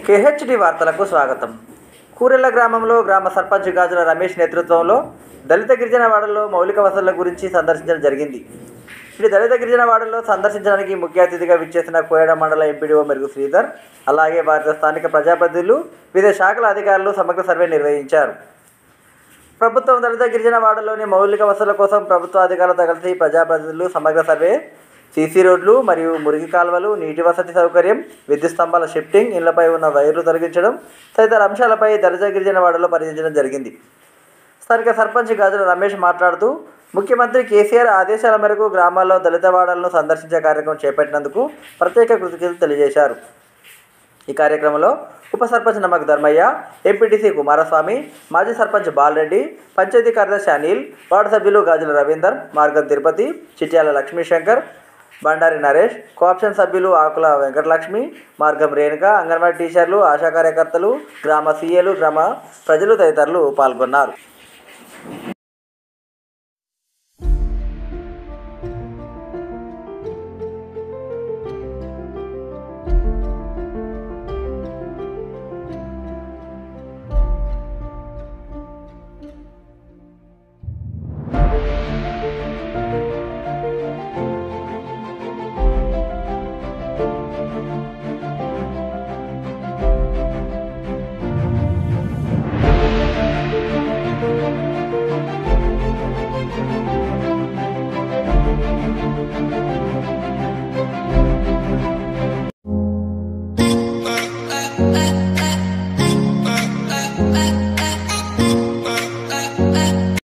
KHD వార్తలకు స్వాగతం కూరెళ్ల గ్రామంలో గ్రామ సర్పంచ్ గాజుల రమేష్ నేతృత్వంలో దళిత గిరిజన వాడల్లో మౌలిక వసతుల గురించి సందర్శించడం జరిగింది ఇటు దళిత గిరిజన వాడల్లో సందర్శించడానికి ముఖ్య అతిథిగా విచ్చేసిన కోయడ మండల ఎంపీడీఓ మెరుగు శ్రీధర్ అలాగే వారితో స్థానిక ప్రజాప్రతినిధులు వివిధ శాఖల అధికారులు సమగ్ర సర్వే నిర్వహించారు ప్రభుత్వం దళిత గిరిజన వాడలోని మౌలిక వసతుల కోసం ప్రభుత్వ అధికారులతో కలిసి ప్రజాప్రతినిధులు సమగ్ర సర్వే సీసీ రోడ్లు మరియు మురికి కాలువలు నీటి వసతి సౌకర్యం విద్యుత్ స్తంభాల షిఫ్టింగ్ ఇళ్లపై ఉన్న వైర్లు తొలగించడం తదితర అంశాలపై దళిత గిరిజన వాడలో పరిశీలించడం జరిగింది స్థానిక సర్పంచ్ గాజుల రమేష్ మాట్లాడుతూ ముఖ్యమంత్రి కేసీఆర్ ఆదేశాల మేరకు గ్రామాల్లో దళిత వాడలను సందర్శించే కార్యక్రమం చేపట్టినందుకు ప్రత్యేక కృతజ్ఞతలు తెలియజేశారు ఈ కార్యక్రమంలో ఉప సర్పంచ్ నమ్మక ధర్మయ్య ఎంపీటీసీ కుమారస్వామి మాజీ సర్పంచ్ బాలరెడ్డి పంచాయతీ కార్యదర్శి అనిల్ వార్డు సభ్యులు గాజుల రవీందర్ మార్గం తిరుపతి చిట్యాల లక్ష్మీశంకర్ బండారి నరేష్ కోఆప్షన్ సభ్యులు ఆకుల వెంకటలక్ష్మి మార్గం రేణుక అంగన్వాడీ టీచర్లు ఆశా కార్యకర్తలు గ్రామ సీఏలు గ్రామ ప్రజలు తదితరులు పాల్గొన్నారు